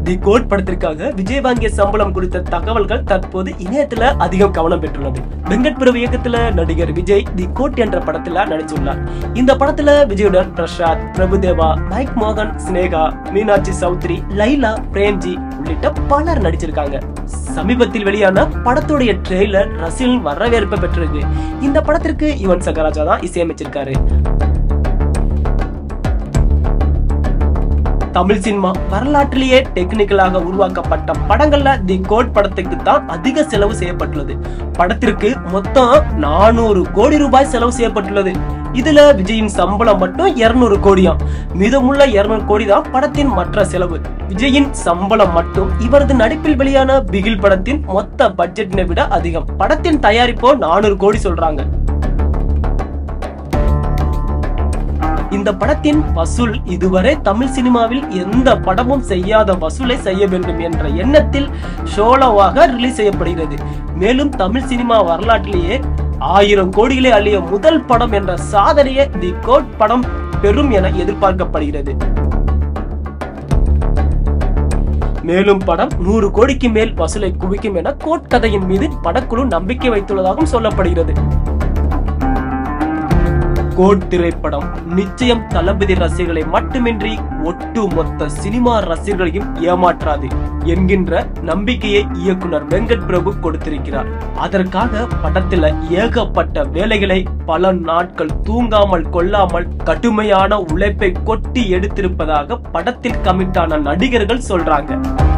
தி code படத்திற்காக விஜய் வாங்கிய சம்பளம் குறித்த தகவல்கள் தற்போது இணையத்துல அதிகம் கவனம் பெற்றுள்ளது வெங்கட் பிரபு இயக்கத்துல நடிகர் விஜய் தி கோட் என்ற படத்துல நடிச்சுள்ளார் இந்த படத்துல விஜயுடன் பிரசாத் பிரபுதேவா மைக் மோகன் சினேகா மீனாட்சி சௌத்ரி லைலா பிரேம்ஜி உள்ளிட்ட பலர் நடிச்சிருக்காங்க சமீபத்தில் வெளியான படத்துடைய ட்ரெய்லர் ரசிகன் வரவேற்பை பெற்றிருக்கு இந்த படத்திற்கு யுவன் சங்கராஜா தான் இசையமைச்சிருக்காரு தமிழ் சினிமா வரலாற்றிலேயே டெக்னிக்கலாக உருவாக்கப்பட்ட படங்கள்ல தி கோட் படத்துக்கு தான் அதிக செலவு செய்யப்பட்டுள்ளது படத்திற்கு மொத்தம் நானூறு கோடி ரூபாய் செலவு செய்யப்பட்டுள்ளது இதுல விஜயின் சம்பளம் மட்டும் 200 கோடியாம் மீதமுள்ள 200 கோடி தான் படத்தின் மற்ற செலவு விஜயின் சம்பளம் மட்டும் இவரது நடிப்பில் வெளியான பிகில் படத்தின் மொத்த பட்ஜெட்டினை விட அதிகம் படத்தின் தயாரிப்போ நானூறு கோடி சொல்றாங்க இந்த படத்தின் வசூல் இதுவரை தமிழ் சினிமாவில் எந்த படமும் செய்யாத வசூலை செய்ய வேண்டும் என்ற எண்ணத்தில் ஷோலோவாக ரிலீஸ் செய்யப்படுகிறது மேலும் தமிழ் சினிமா வரலாற்றிலேயே ஆயிரம் கோடிகளை அள்ளிய முதல் படம் என்ற சாதனையை தி கோட் படம் பெறும் என எதிர்பார்க்கப்படுகிறது மேலும் படம் நூறு கோடிக்கு மேல் வசூலை குவிக்கும் என கோட் கதையின் மீது படக்குழு நம்பிக்கை வைத்துள்ளதாகவும் சொல்லப்படுகிறது கோட் திரைப்படம் நிச்சயம் தளபதி ரசிகர்களை மட்டுமின்றி ஒட்டுமொத்த சினிமா ரசிகர்களையும் ஏமாற்றாது என்கின்ற நம்பிக்கையை இயக்குனர் வெங்கட் பிரபு கொடுத்திருக்கிறார் அதற்காக படத்துல ஏகப்பட்ட வேலைகளை பல நாட்கள் தூங்காமல் கொள்ளாமல் கடுமையான உழைப்பை கொட்டி எடுத்திருப்பதாக படத்தில் கமிட்டான நடிகர்கள் சொல்றாங்க